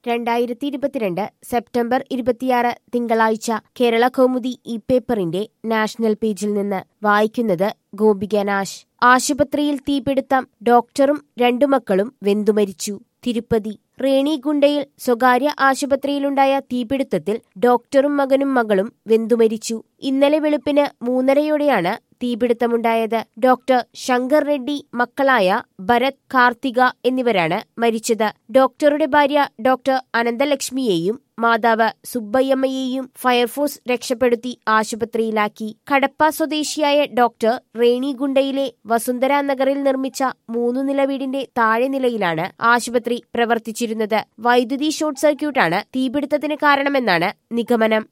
രണ്ടായിരത്തി ഇരുപത്തിരണ്ട് സെപ്റ്റംബർ ഇരുപത്തിയാറ് തിങ്കളാഴ്ച കേരള കൗമുദി ഈ പേപ്പറിന്റെ നാഷണൽ പേജിൽ നിന്ന് വായിക്കുന്നത് ഗോപിക നാശ് ആശുപത്രിയിൽ തീപിടുത്തം ഡോക്ടറും രണ്ടു മക്കളും വെന്തുമരിച്ചു തിരുപ്പതി റേണിഗുണ്ടയിൽ സ്വകാര്യ ആശുപത്രിയിലുണ്ടായ തീപിടുത്തത്തിൽ ഡോക്ടറും മകനും മകളും വെന്തുമരിച്ചു ഇന്നലെ വെളുപ്പിന് മൂന്നരയോടെയാണ് തീപിടുത്തമുണ്ടായത് ഡോക്ടർ ശങ്കർ റെഡ്ഡി മക്കളായ ഭരത് കാർത്തിക എന്നിവരാണ് മരിച്ചത് ഡോക്ടറുടെ ഭാര്യ ഡോക്ടർ അനന്തലക്ഷ്മിയെയും മാതാവ് സുബ്ബയ്യമ്മയെയും ഫയർഫോഴ്സ് രക്ഷപ്പെടുത്തി ആശുപത്രിയിലാക്കി കടപ്പ സ്വദേശിയായ ഡോക്ടർ റേണിഗുണ്ടയിലെ വസുന്ധര നഗറിൽ നിർമ്മിച്ച മൂന്നു നില വീടിന്റെ താഴെ നിലയിലാണ് ആശുപത്രി പ്രവർത്തിച്ചിരുന്നത് വൈദ്യുതി ഷോർട്ട് സർക്യൂട്ടാണ് തീപിടുത്തത്തിന് കാരണമെന്നാണ് നിഗമനം